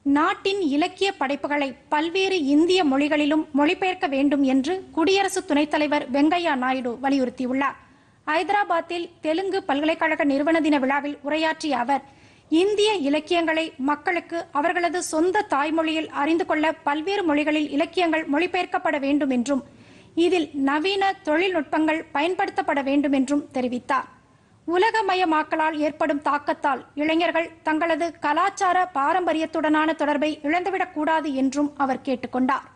நாட்டின் இலக்கிய படைப்புகளை பல்வேறு இந்திய மொழிகளிலும் மொழிபெயர்க்க வேண்டும் என்று குடியரசு துணைத் தலைவர் வெங்கையா நாயுடு வலியுறுத்தியுள்ளார் ஐதராபாத்தில் தெலுங்கு பல்கலைக்கழக நிறுவன தின விழாவில் உரையாற்றிய அவர் இந்திய இலக்கியங்களை மக்களுக்கு அவர்களது சொந்த தாய்மொழியில் அறிந்து கொள்ள பல்வேறு மொழிகளில் இலக்கியங்கள் மொழிபெயர்க்கப்பட வேண்டும் என்றும் இதில் நவீன தொழில்நுட்பங்கள் பயன்படுத்தப்பட வேண்டும் என்றும் தெரிவித்தார் உலகமயமாக்கலால் ஏற்படும் தாக்கத்தால் இளைஞர்கள் தங்களது கலாச்சார பாரம்பரியத்துடனான தொடர்பை இழந்துவிடக் கூடாது என்றும் அவர் கேட்டுக்கொண்டார்